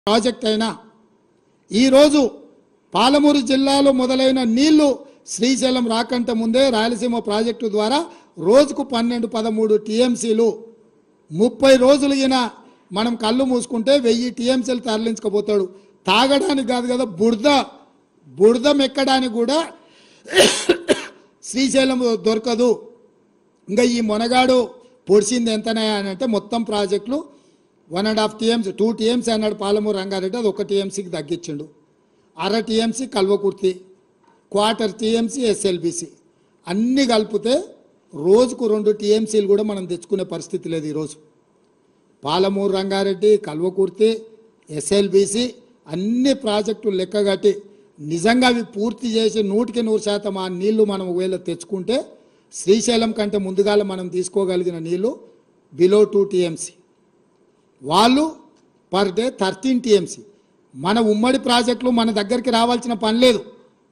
project అయినా ఈరోజు పాలమూరు జిల్లాలో మొదలైన నీళ్లు శ్రీశైలం రాకంటే ముందే రాయలసీమ ప్రాజెక్టు ద్వారా రోజుకు పన్నెండు పదమూడు టీఎంసీలు ముప్పై రోజులు ఈయన మనం కళ్ళు మూసుకుంటే వెయ్యి టీఎంసీలు తరలించకపోతాడు తాగడానికి కాదు కదా బురద బురద మెక్కడానికి కూడా శ్రీశైలం దొరకదు ఇంకా ఈ మొనగాడు పొడిచింది ఎంతనే అని అంటే మొత్తం ప్రాజెక్టులు one and half TMC two TMC అన్నాడు పాలమూరు రంగారెడ్డి అది ఒక టీఎంసీకి తగ్గించిండు అర TMC Kalwakurthy quarter TMC SLBC అన్నీ కలిపితే రోజుకు రెండు టీఎంసీలు కూడా మనం తెచ్చుకునే పరిస్థితి లేదు ఈరోజు పాలమూరు రంగారెడ్డి కల్వకుర్తి ఎస్ఎల్బిసి అన్ని ప్రాజెక్టులు లెక్కగట్టి నిజంగా అవి పూర్తి చేసి నూటికి నూరు శాతం ఆ నీళ్లు మనం ఒకవేళ తెచ్చుకుంటే శ్రీశైలం కంటే ముందుగాల మనం తీసుకోగలిగిన నీళ్లు బిలో టూ టీఎంసీ వాళ్ళు పర్ డే థర్టీన్ టీఎంసీ మన ఉమ్మడి ప్రాజెక్టులు మన దగ్గరికి రావాల్సిన పని లేదు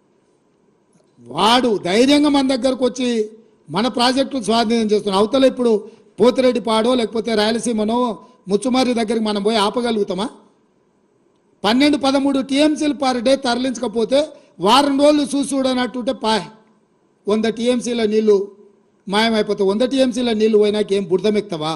వాడు ధైర్యంగా మన దగ్గరకు వచ్చి మన ప్రాజెక్టులు స్వాధీనం చేస్తున్నాం అవతల ఇప్పుడు పోతిరెడ్డి పాడో లేకపోతే రాయలసీమనో ముచ్చుమారి దగ్గరికి మనం పోయి ఆపగలుగుతామా పన్నెండు పదమూడు టీఎంసీలు పర్ డే తరలించకపోతే వారం రోజులు చూసి చూడనట్టుంటే పాయ్ వంద టీఎంసీల నీళ్లు మాయమైపోతాయి వంద టీఎంసీల నీళ్లు పోయినాక ఏం బురదమెక్తావా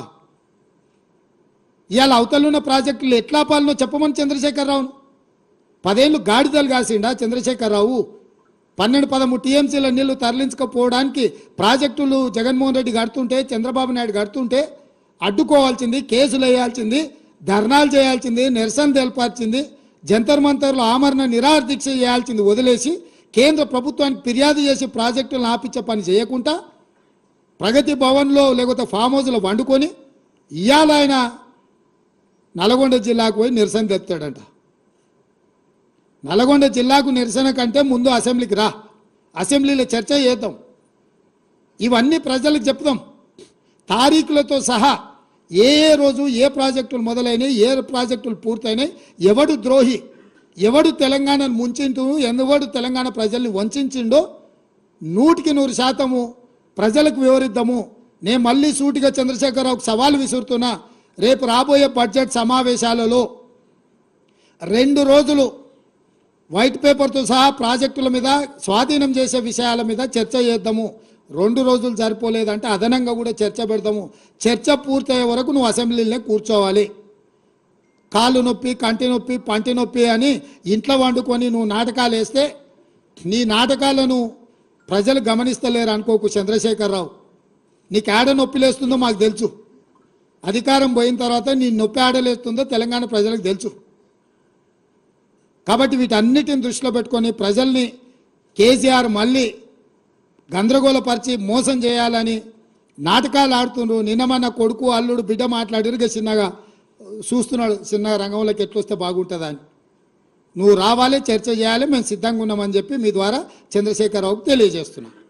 ఇవాళ అవతలున్న ప్రాజెక్టులు ఎట్లా పాలనో చెప్పమని చంద్రశేఖరరావును పదేళ్ళు గాడిదలు కాసిండా చంద్రశేఖరరావు పన్నెండు పదమూడు టీఎంసీల నీళ్లు తరలించకపోవడానికి ప్రాజెక్టులు జగన్మోహన్ రెడ్డి కడుతుంటే చంద్రబాబు నాయుడు కడుతుంటే అడ్డుకోవాల్సింది కేసులు వేయాల్సింది ధర్నాలు చేయాల్సింది నిరసన తెలపాల్సింది జంతర్ మంతర్లో ఆమరణ నిరాహార దీక్ష చేయాల్సింది వదిలేసి కేంద్ర ప్రభుత్వానికి ఫిర్యాదు చేసి ప్రాజెక్టులను ఆపించే పని చేయకుండా ప్రగతి భవన్లో లేకపోతే ఫామ్ హౌస్లో వండుకొని ఇవాళ ఆయన నల్గొండ జిల్లాకు పోయి నిరసన తెస్తాడంట నల్గొండ జిల్లాకు నిరసన కంటే ముందు అసెంబ్లీకి రా అసెంబ్లీలో చర్చ చేద్దాం ఇవన్నీ ప్రజలకు చెప్దాం తారీఖులతో సహా ఏ ఏ రోజు ఏ ప్రాజెక్టులు మొదలైనవి ఏ ప్రాజెక్టులు పూర్తయినాయి ఎవడు ద్రోహి ఎవడు తెలంగాణను ముంచిండు ఎవడు తెలంగాణ ప్రజల్ని వంచిండో నూటికి నూరు శాతము ప్రజలకు వివరిద్దాము నేను మళ్ళీ సూటిగా చంద్రశేఖరరావుకు సవాల్ విసురుతున్నా రేపు రాబోయే బడ్జెట్ సమావేశాలలో రెండు రోజులు వైట్ పేపర్తో సహా ప్రాజెక్టుల మీద స్వాధీనం చేసే విషయాల మీద చర్చ చేద్దాము రెండు రోజులు సరిపోలేదంటే అదనంగా కూడా చర్చ పెడదాము చర్చ పూర్తయ్యే వరకు నువ్వు అసెంబ్లీలోనే కూర్చోవాలి కాలు నొప్పి కంటి నొప్పి పంటి నొప్పి అని ఇంట్లో వండుకొని నువ్వు నాటకాలు వేస్తే నీ నాటకాలను ప్రజలు గమనిస్తలేరు అనుకోకు చంద్రశేఖరరావు నీకు ఆడ నొప్పి లేస్తుందో మాకు తెలుసు అధికారం పోయిన తర్వాత నీ నొప్పి ఆడలేస్తుందో తెలంగాణ ప్రజలకు తెలుసు కాబట్టి వీటన్నిటిని దృష్టిలో పెట్టుకొని ప్రజల్ని కేసీఆర్ మళ్ళీ గందరగోళపరిచి మోసం చేయాలని నాటకాలు ఆడుతుండ్రు నిన్న మన కొడుకు అల్లుడు బిడ్డ మాట్లాడిరు ఇక చిన్నగా చూస్తున్నాడు చిన్న రంగంలోకి ఎట్లొస్తే బాగుంటుందా అని నువ్వు రావాలి చర్చ చేయాలి మేము సిద్ధంగా ఉన్నామని చెప్పి మీ ద్వారా చంద్రశేఖరరావుకు తెలియజేస్తున్నాం